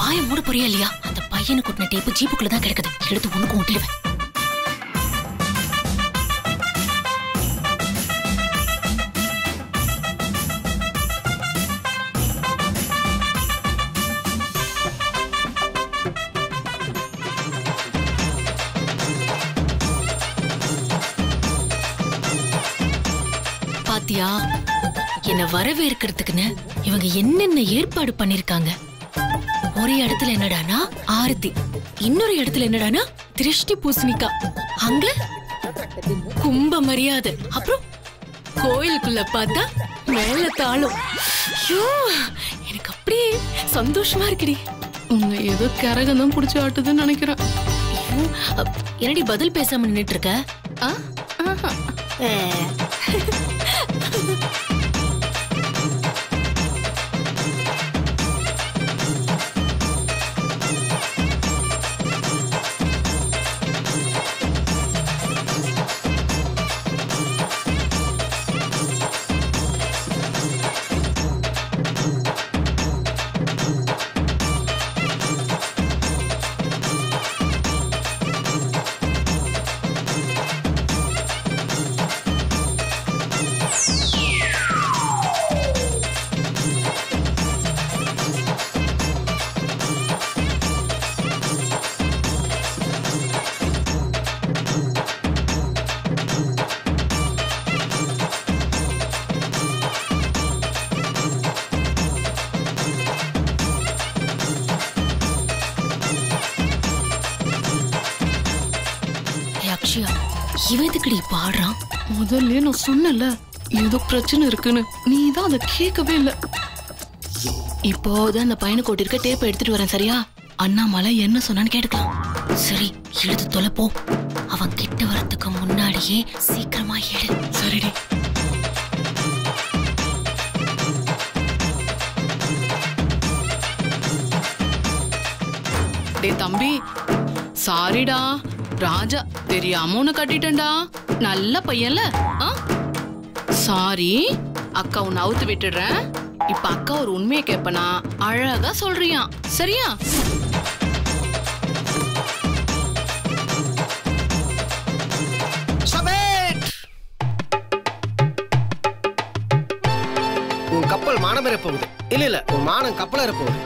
வாயை மூட போறியா இல்லையா அந்த பையனு கொட்டின டேப்பு ஜீப்புக்குள்ள தான் கிடக்குது எடுத்து உனக்கும் ஒட்டிடுவேன் பாத்தியா என்ன வரவேற்கிறதுக்குன்னு இவங்க என்னென்ன ஏற்பாடு பண்ணிருக்காங்க ஒரு இடத்துல என்னடானா ஆரத்தி இன்னொரு இடத்துல என்னடானா திருஷ்டி பூசணிக்கா அங்க கும்ப மரியாதை அப்புறம் கோயிலுக்குள்ள பார்த்தா மேல தாளம் ஐயோ, எனக்கு அப்படியே சந்தோஷமா இருக்குடி உங்க ஏதோ கரகம் தான் பிடிச்சி ஆட்டுதுன்னு நினைக்கிறேன் ஐயோ, அப், என்னடி பதில் பேசாம நின்னுட்டு இருக்க ஆ? ஆஹா. ஏ. ஏய், அக்ஷயா இவன் எதுக்குடி பாடுறான் முதல்ல நான் சொன்னல ஏதோ பிரச்சனை இருக்குன்னு நீ தான் அதை கேட்கவே இல்ல இப்போதான் அந்த பையனுக்கு ஓட்டிருக்க டேப் எடுத்துட்டு வரேன் சரியா அண்ணாமலை என்ன சொன்னான்னு கேட்டுக்கலாம் சரி எழுது தொலைப்போ அவன் கிட்ட வரதுக்கு முன்னாடியே சீக்கிரமா எடு சரிடி டேய் தம்பி சாரிடா ராஜா தெரியாம உன்னை கட்டிட்டேன்டா நல்ல பையன்ல ஆ? சாரி அக்கா உன்னை அவுத்து விட்டுடுறேன் இப்ப அக்கா ஒரு உண்மையை கேப்பனா அழகா சொல்றியான் சரியா சபேட் உன் கப்பல் மானம் பெற போகுது இல்ல இல்ல உன் மானம் கப்பல் ஏற போகுது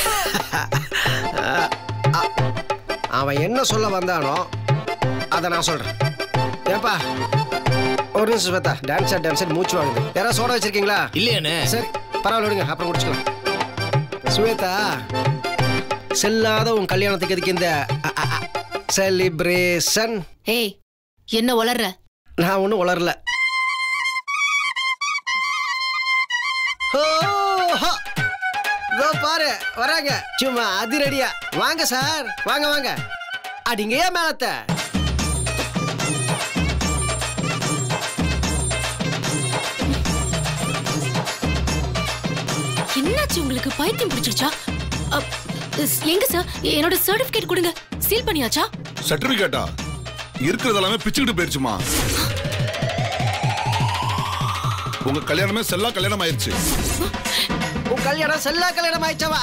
அ- அவன் என்ன சொல்ல வந்தானோ அதை நான் சொல்றேன் ஏப்பா ஒரு நிமிஷம் ஸ்வேதா டான்ஸ் டான்ஸ் மூச்சு வாங்குது யாராவது சோடா வச்சிருக்கீங்களா இல்லையானே சரி பரவாயில்ல விடுங்க அப்புறம் முடிச்சுக்கலாம் ஸ்வேதா செல்லாத உன் கல்யாணத்துக்கு எதுக்கு இந்த செலிப்ரேஷன் ஏய் என்ன வளர்ற நான் ஒன்றும் உளரல ஓஹோ! இதோ பாரு வராங்க சும்மா அதிரடியா வாங்க சார் வாங்க வாங்க அடிங்க ஏன் மேலத்த என்னாச்சு உங்களுக்கு பைத்தியம் பிடிச்சிருச்சா அப், ஸ்- எங்க சார் என்னோட சர்டிபிகேட் கொடுங்க சீல் பண்ணியாச்சா சர்டிபிகேட்டா இருக்கிறது எல்லாமே பிச்சுக்கிட்டு போயிருச்சுமா உங்க கல்யாணமே செல்லா கல்யாணம் ஆயிருச்சு உன் கல்யாணம் செல்லா கல்யாணம் ஆயிடுச்சவா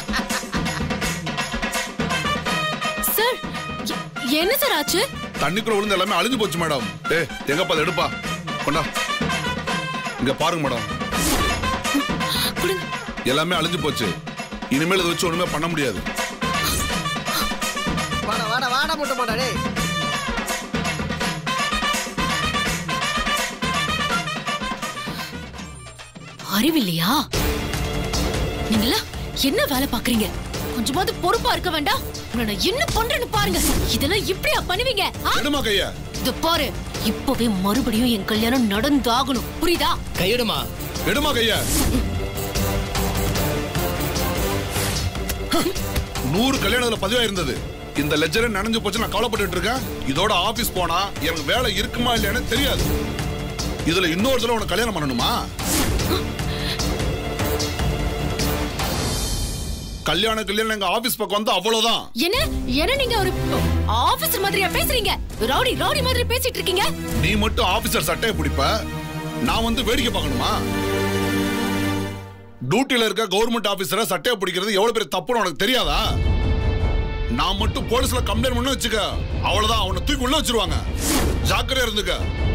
சார் எ- என்ன சார் ஆச்சு தண்ணிக்குள்ள விழுந்து எல்லாமே அழிஞ்சு போச்சு மேடம் ஏ எங்கப்பா அதை எடுப்பா கொண்டா இங்க பாருங்க மேடம் கொடுங்க எல்லாமே அழிஞ்சு போச்சு இனிமேல் இதை வச்சு ஒண்ணுமே பண்ண முடியாது வாடா வாடா வாடா முட்டை மாடா டேய் அறிவில்லையா நீங்களா என்ன வேலை பாக்குறீங்க கொஞ்சமாவது பொறுப்பா இருக்க வேண்டாம் உங்களை நான் என்ன பண்றேன்னு பாருங்க இதெல்லாம் இப்படியா பண்ணுவீங்க ஆ? எடுமா கைய இத பாரு இப்பவே மறுபடியும் என் கல்யாணம் நடந்தாகணும் புரியுதா கையெடுமா எடுமா கைய நூறு கல்யாணத்துல பதிவா இருந்தது இந்த லெஜரே நனைஞ்சு போச்சு நான் கவலைப்பட்டு இருக்கேன் இதோட ஆபீஸ் போனா எனக்கு வேலை இருக்குமா இல்லையானு தெரியாது இதுல இன்னொரு தடவை உனக்கு கல்யாணம் பண்ணணுமா கல்யாணம் கல்யாணம் எங்க ஆபீஸ் பக்கம் வந்து அவ்வளவுதான் என்ன என்ன நீங்க ஒரு ஆபீசர் மாதிரியா பேசுறீங்க ரவுடி ரவுடி மாதிரி பேசிட்டு இருக்கீங்க நீ மட்டும் ஆபீசர் சட்டையை பிடிப்ப நான் வந்து வேடிக்கை பார்க்கணுமா டியூட்டில இருக்க கவர்மெண்ட் ஆபீசரை சட்டையை பிடிக்கிறது எவ்வளவு பெரிய தப்புன்னு உனக்கு தெரியாதா நான் மட்டும் போலீஸ்ல கம்ப்ளைண்ட் பண்ண வச்சுக்க அவ்வளவுதான் அவனை தூக்கி உள்ள வச்சிருவாங்க ஜாக்கிரதையா இருந்துக்க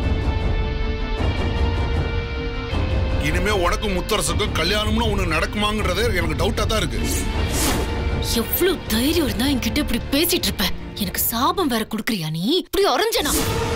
இனிமே உனக்கும் முத்தரசுக்கும் கல்யாணம்னு உனக்கு நடக்குமாங்கிறதே எனக்கு டவுட்டா தான் இருக்கு எவ்வளவு தைரியம் இருந்தா என்கிட்ட இப்படி பேசிட்டு இருப்ப எனக்கு சாபம் வேற குடுக்கறியா நீ இப்படி அரைஞ்சனா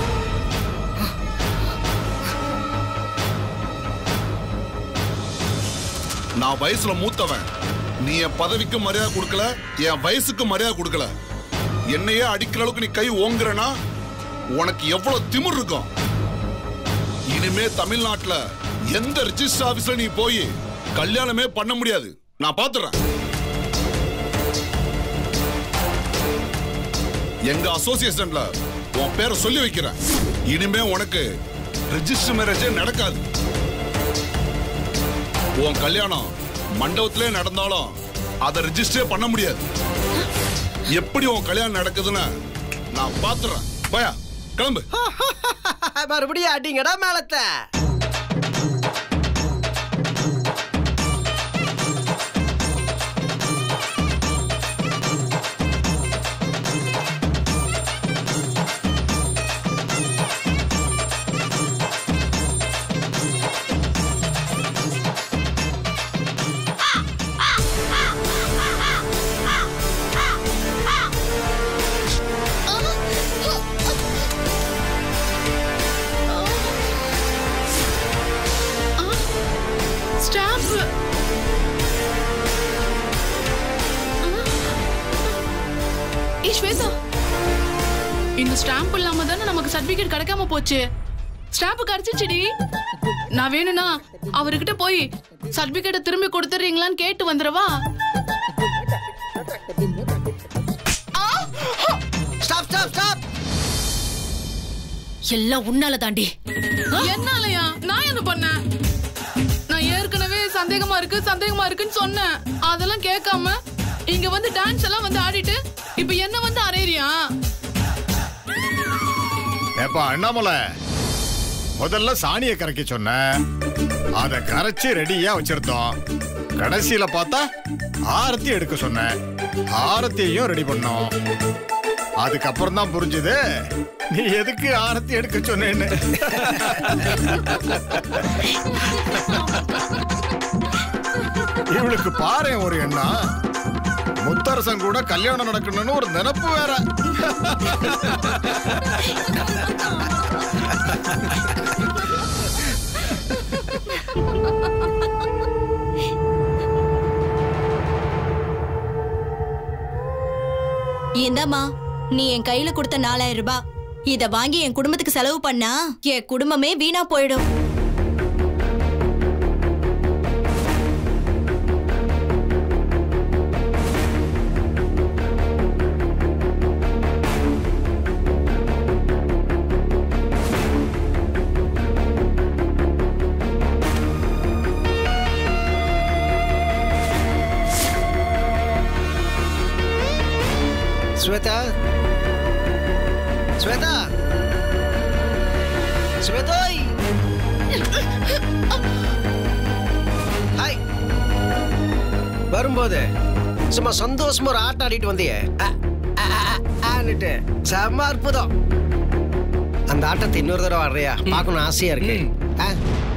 நான் வயசுல மூத்தவன் நீ என் பதவிக்கு மரியாதை கொடுக்கல என் வயசுக்கு மரியாதை கொடுக்கல என்னையே அடிக்கிற அளவுக்கு நீ கை ஓங்குறனா உனக்கு எவ்வளவு திமிர் இருக்கும் இனிமே தமிழ்நாட்டுல எந்த ரிஜிஸ்டர் ஆபீஸ்ல நீ போய் கல்யாணமே பண்ண முடியாது நான் பாத்துறேன் எங்க அசோசியேஷன்ல உன் பேரை சொல்லி வைக்கிறேன் இனிமே உனக்கு ரெஜிஸ்டர் மேரேஜே நடக்காது உன் கல்யாணம் மண்டபத்திலே நடந்தாலும் அதை ரெஜிஸ்டரே பண்ண முடியாது எப்படி உன் கல்யாணம் நடக்குதுன்னு நான் பாத்துறேன் போயா கிளம்பு மறுபடியும் அடிங்கடா மேலத்தை ஸ்டாம்ப் ஏ ஸ்வேதா இந்த ஸ்டாம்ப் இல்லாம தானே நமக்கு சர்டிபிகேட் கிடைக்காம போச்சு ஸ்டாம்ப் கிடைச்சிச்சுடி நான் வேணும்னா அவர்கிட்ட போய் சர்டிபிகேட்டை திரும்பி கொடுத்துறீங்களான்னு கேட்டு வந்துடவா ஸ்டாப் ஸ்டாப் ஸ்டாப் எல்லாம் உன்னால தாண்டி என்னாலயா நான் என்ன பண்ணேன் நான் ஏற்கனவே சந்தேகமா இருக்கு சந்தேகமா இருக்குன்னு சொன்னேன் அதெல்லாம் கேட்காம இங்க வந்து டான்ஸ் எல்லாம் வந்து ஆடிட்டு இப்ப என்ன வந்து அரையறியா ஏப்பா அண்ணாமலை முதல்ல சாணியை கரைக்க சொன்ன அத கரைச்சு ரெடியா வச்சிருந்தோம் கடைசியில பார்த்தா ஆரத்தி எடுக்க சொன்னேன் ஆரத்தியையும் ரெடி பண்ணோம் அதுக்கப்புறம் தான் புரிஞ்சுது நீ எதுக்கு ஆரத்தி எடுக்க சொன்னேன்னு இவளுக்கு பாரு ஒரு எண்ணம் முத்தரசன் கூட கல்யாணம் நடக்கணும்னு ஒரு நினைப்பு வேற இந்தாம்மா நீ என் கையில கொடுத்த நாலாயிரம் ரூபாய் இத வாங்கி என் குடும்பத்துக்கு செலவு பண்ணா என் குடும்பமே வீணா போயிடும் ஸ்வேதா ஸ்வேதா ஸ்வேதோய் ஹாய் வரும்போது சும்மா சந்தோஷமா ஒரு ஆட்டம் ஆடிட்டு வந்தியே அ, அ, அ, அ, ஆன்னுட்டு செம்ம அற்புதம் அந்த ஆட்டத்தை இன்னொரு தடவை ஆடுறியா பார்க்கணும் ஆசையா இருக்கு ஆ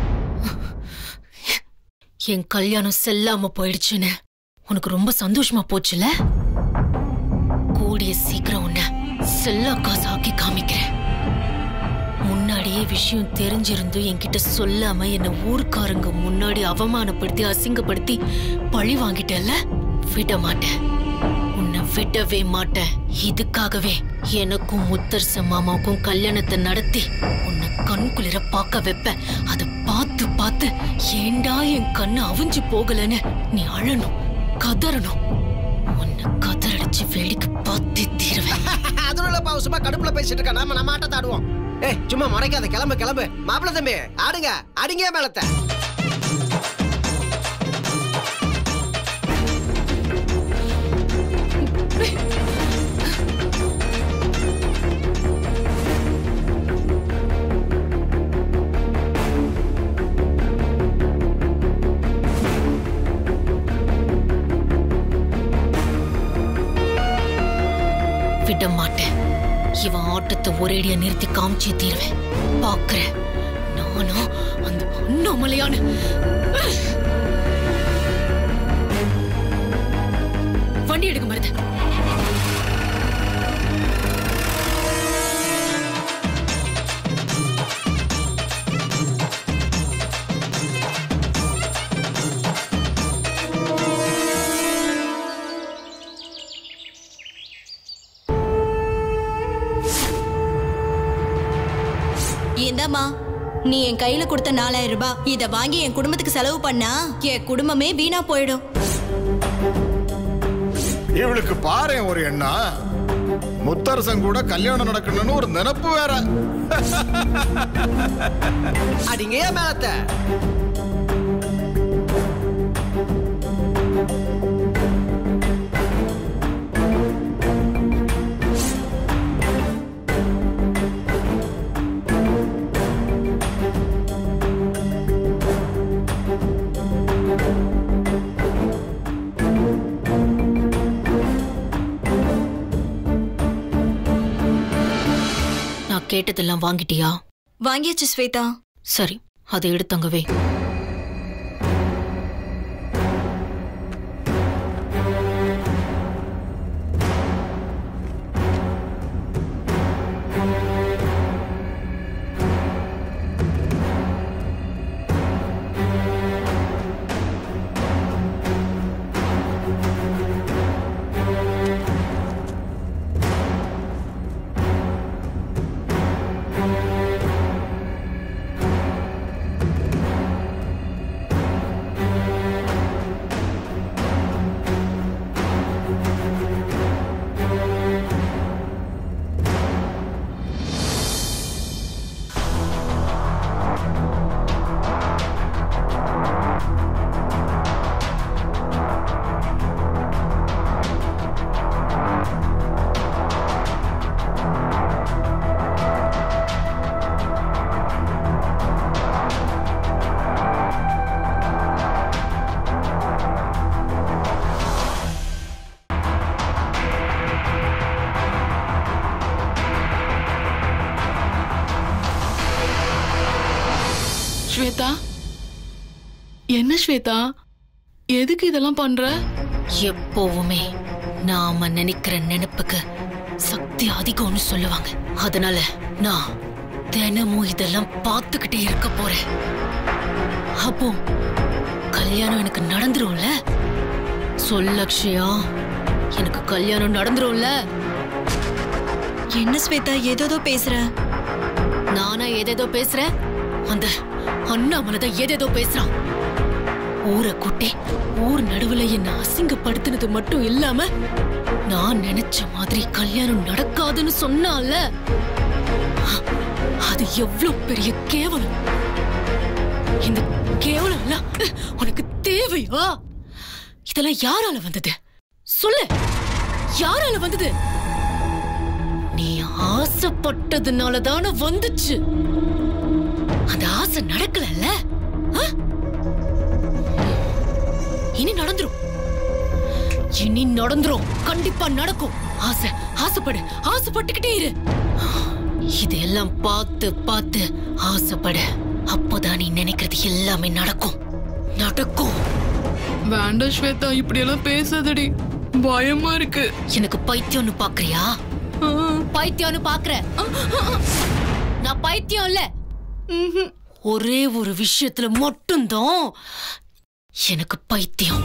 என் கல்யாணம் செல்லாம போயிடுச்சுன்னு உனக்கு ரொம்ப சந்தோஷமா போச்சுல கூடிய சீக்கிரம் உன்னை செல்லா காசு ஆக்கி காமிக்கிறேன் முன்னாடியே விஷயம் தெரிஞ்சிருந்தும் என்கிட்ட சொல்லாம என்ன ஊர்க்காரங்க முன்னாடி அவமானப்படுத்தி அசிங்கப்படுத்தி பழி வாங்கிட்டேல்ல விட மாட்டேன் உன்னை விடவே மாட்டேன் இதுக்காகவே எனக்கும் முத்தரச மாமாவுக்கும் கல்யாணத்தை நடத்தி உன்னை கண்குளிர பார்க்க வைப்பேன் அதை பார்த்து பார்த்து ஏண்டா என் கண்ணு அவிஞ்சு போகலன்னு நீ அழணும் கதறணும் உன்னை கதறடிச்சு வேடிக்கை பார்த்து தீருவேன் அதுல சும்மா கடுப்புல பேசிட்டு இருக்கா நாம நம்ம ஆட்டத்தை ஆடுவோம் ஏய் சும்மா முறைக்காத கிளம்பு கிளம்பு மாப்பிள்ள தம்பி ஆடுங்க அடிங்க மேலத்தை விட மாட்டேன் இவன் ஆட்டத்தை ஒரேடியா நிறுத்தி காமிச்சே தீருவேன் பாக்குறேன் நானும் அந்த அண்ணாமலையான வண்டி எடுக்க மருது இந்தாம்மா நீ என் கையில கொடுத்த நாலாயிரம் ரூபாய் இத வாங்கி என் குடும்பத்துக்கு செலவு பண்ணா என் குடும்பமே வீணா போயிடும் இவளுக்கு பாரு ஒரு எண்ணம் முத்தரசன் கூட கல்யாணம் நடக்கணும்னு ஒரு நினப்பு வேற அடிங்க ஏன் மேலத்த நான் கேட்டதெல்லாம் வாங்கிட்டியா வாங்கியாச்சு ஸ்வேதா சரி அதை எடுத்தங்கவே ஸ்வேதா என்ன ஸ்வேதா எதுக்கு இதெல்லாம் பண்ற எப்பவுமே நாம நினைக்கிற நினைப்புக்கு சக்தி அதிகம்னு சொல்லுவாங்க அதனால நான் தினமும் இதெல்லாம் பார்த்துக்கிட்டே இருக்க போறேன் அப்போ கல்யாணம் எனக்கு நடந்துரும்ல சொல் அக்ஷயா எனக்கு கல்யாணம் நடந்துரும்ல என்ன ஸ்வேதா ஏதோதோ பேசுற நானா ஏதேதோ பேசுறேன் அந்த அண்ணாமலை தான் ஏதேதோ பேசுறான் ஊரை கூட்டி ஊர் நடுவுல என்ன அசிங்கப்படுத்தினது மட்டும் இல்லாம நான் நினைச்ச மாதிரி கல்யாணம் நடக்காதுன்னு சொன்னால அது எவ்வளவு பெரிய கேவலம் இந்த கேவலம் எல்லாம் உனக்கு தேவையா இதெல்லாம் யாரால வந்தது சொல்லு யாரால வந்தது நீ ஆசைப்பட்டதுனால தானே வந்துச்சு அந்த ஆசை நடக்கலல்ல ஆ? இனி நடந்துரும் இனி நடந்துரும் கண்டிப்பா நடக்கும் ஆசை ஆசைப்படு ஆசைப்பட்டுக்கிட்டே இரு இதெல்லாம் பார்த்து பார்த்து ஆசைப்படு அப்போதான் நீ நினைக்கிறது எல்லாமே நடக்கும் நடக்கும் வேண்டாம் ஸ்வேதா இப்படி எல்லாம் பேசாதடி பயமா இருக்கு எனக்கு பைத்தியம்னு பாக்குறியா ஆ, பைத்தியம்னு பாக்குற நான் பைத்தியம் இல்ல ம்ஹும். ஒரே ஒரு விஷயத்துல மட்டும்தான் எனக்கு பைத்தியம்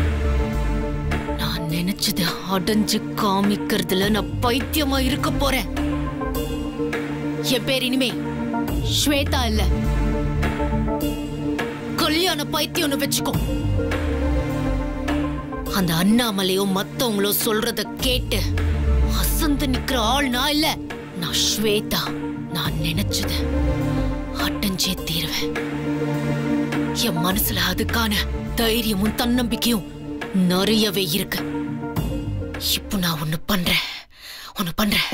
நான் நினைச்சது அடைஞ்சு காமிக்கிறதுல நான் பைத்தியமா இருக்க போறேன் என் பேர் இனிமே ஸ்வேதா இல்ல கல்யாண பைத்தியம்னு வச்சுக்கோ அந்த அண்ணாமலையோ மத்தவங்களோ சொல்றத கேட்டு அசந்து நிக்கிற ஆள் நான் இல்ல நான் ஸ்வேதா நான் நினைச்சது அடைஞ்சே தீருவேன் என் மனசுல அதுக்கான தைரியமும் தன்னம்பிக்கையும் நிறையவே இருக்கு இப்போ நான் ஒண்ணு பண்றேன் ஒண்ணு பண்றேன்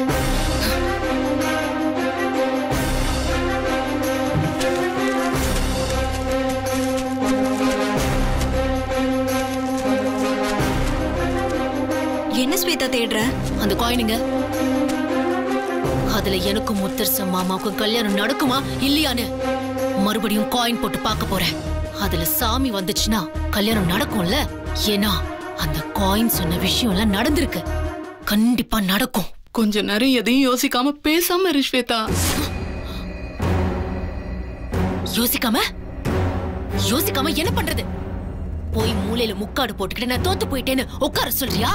என்ன ஸ்வேதா தேடுற அந்த காயினுங்க அதுல எனக்கும் முத்தரச மாமாவுக்கும் கல்யாணம் நடக்குமா இல்லையான்னு மறுபடியும் காயின் போட்டு பார்க்க போறேன் அதுல சாமி வந்துச்சுன்னா கல்யாணம் நடக்கும்ல ஏன்னா அந்த காயின் சொன்ன விஷயம் எல்லாம் நடந்திருக்கு கண்டிப்பா நடக்கும் கொஞ்ச நேரம் எதையும் யோசிக்காம பேசாம இரு ஸ்வேதா யோசிக்காம யோசிக்காம என்ன பண்றது போய் மூலையில முக்காடு போட்டுக்கிட்டு நான் தோத்து போயிட்டேன்னு உட்கார சொல்றியா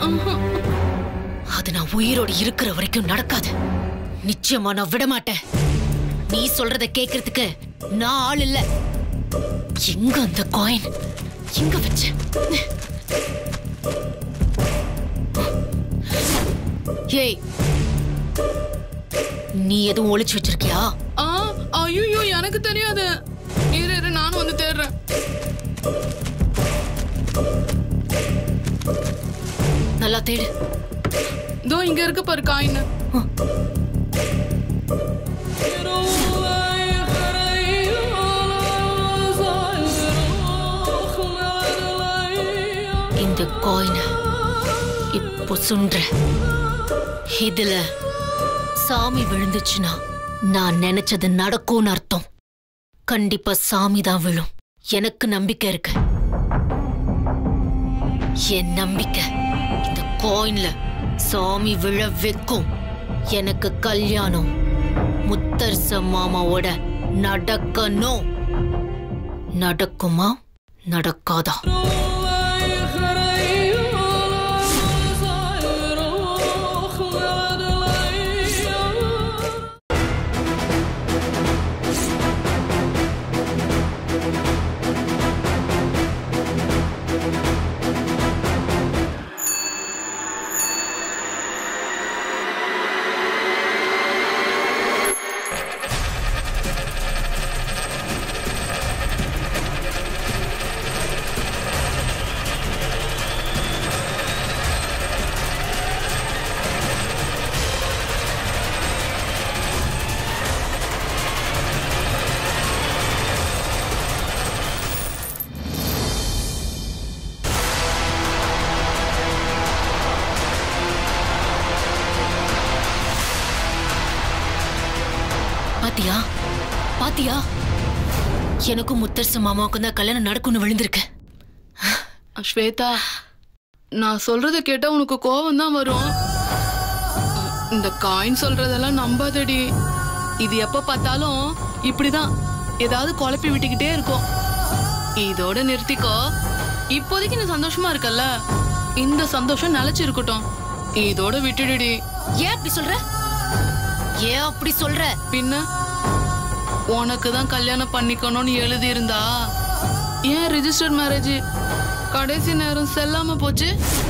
அது நான் உயிரோடு இருக்கிற வரைக்கும் நடக்காது நிச்சயமா நான் விட மாட்டேன் நீ சொல்றத கேக்குறதுக்கு நான் ஆள் இல்ல எங்க அந்த காயின் எங்க வச்ச ஏய் நீ எதுவும் ஒளிச்சு வச்சிருக்கியா ஆ ஐயோ எனக்கு தெரியாது இரு இரு நானும் வந்து தேடுறேன் நல்லா தேடு இதோ இங்க இருக்கு பாரு காயின் இந்த காயின் இப்போ சுன்ற இதுல சாமி விழுந்துச்சுன்னா நான் நினைச்சது நடக்கும்னு அர்த்தம் கண்டிப்பா சாமி தான் விழும் எனக்கு நம்பிக்கை இருக்கு என் நம்பிக்கை இந்த காயின்ல சாமி விழ வைக்கும் எனக்கு கல்யாணம் முத்தரச மாமாவோட நடக்கணும் நடக்குமா நடக்காதா பாத்தியா பாத்தியா எனக்கும் முத்தரசு மாமாவுக்கும் தான் கல்யாணம் நடக்கும்னு விழுந்திருக்கு ஸ்வேதா நான் சொல்றத கேட்டா உனக்கு கோவம் தான் வரும் இந்த காயின் சொல்றதெல்லாம் நம்பாதடி இது எப்ப பார்த்தாலும் இப்படிதான் ஏதாவது குழப்பி விட்டுக்கிட்டே இருக்கும் இதோட நிறுத்திக்கோ இப்போதைக்கு நீ சந்தோஷமா இருக்கல்ல இந்த சந்தோஷம் நிலைச்சு இருக்கட்டும் இதோட விட்டுடுடி ஏன் அப்படி சொல்ற ஏன் அப்படி சொல்ற பின்ன உனக்கு தான் கல்யாணம் பண்ணிக்கணும்னு எழுதி இருந்தா ஏன் ரிஜிஸ்டர் மேரேஜ் கடைசி நேரம் செல்லாம போச்சு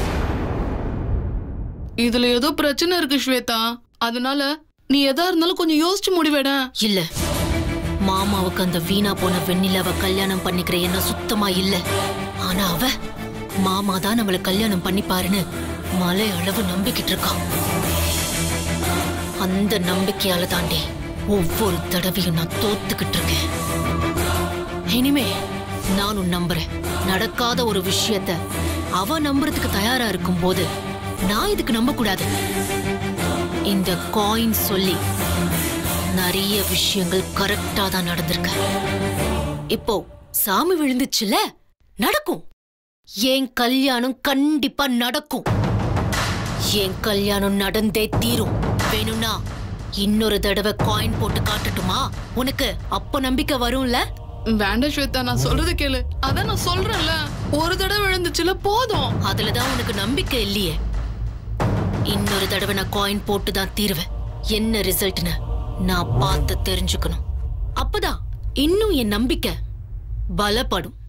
இதுல ஏதோ பிரச்சனை இருக்கு ஸ்வேதா அதனால நீ எதா இருந்தாலும் கொஞ்சம் யோசிச்சு முடிவேட இல்ல மாமாவுக்கு அந்த வீணா போன வெண்ணிலாவ கல்யாணம் பண்ணிக்கிற என்ன சுத்தமா இல்ல ஆனா அவ மாமா தான் நம்மள கல்யாணம் பண்ணிப்பாருன்னு மலை அளவு நம்பிக்கிட்டு இருக்கான் அந்த நம்பிக்கையால தாண்டி ஒவ்வொரு தடவையும் நான் தோத்துக்கிட்டு இருக்கேன் இனிமே நானும் நம்புறேன் நடக்காத ஒரு விஷயத்த அவ நம்புறதுக்கு தயாரா இருக்கும் போது நான் இதுக்கு நம்ப கூடாது இந்த காயின் சொல்லி நிறைய விஷயங்கள் கரெக்டா தான் நடந்திருக்கு இப்போ சாமி விழுந்துச்சுல நடக்கும் என் கல்யாணம் கண்டிப்பா நடக்கும் என் கல்யாணம் நடந்தே தீரும் வேணும்னா இன்னொரு தடவை காயின் போட்டு காட்டட்டுமா உனக்கு அப்ப நம்பிக்கை வரும்ல வேண்டாம் ஸ்வேதா நான் சொல்றது கேளு அதான் நான் சொல்றேன்ல ஒரு தடவை விழுந்துச்சுல போதும் அதுலதான் உனக்கு நம்பிக்கை இல்லையே இன்னொரு தடவை நான் காயின் போட்டு தான் தீருவேன் என்ன ரிசல்ட்னு நான் பார்த்து தெரிஞ்சுக்கணும் அப்பதான் இன்னும் என் நம்பிக்கை பலப்படும்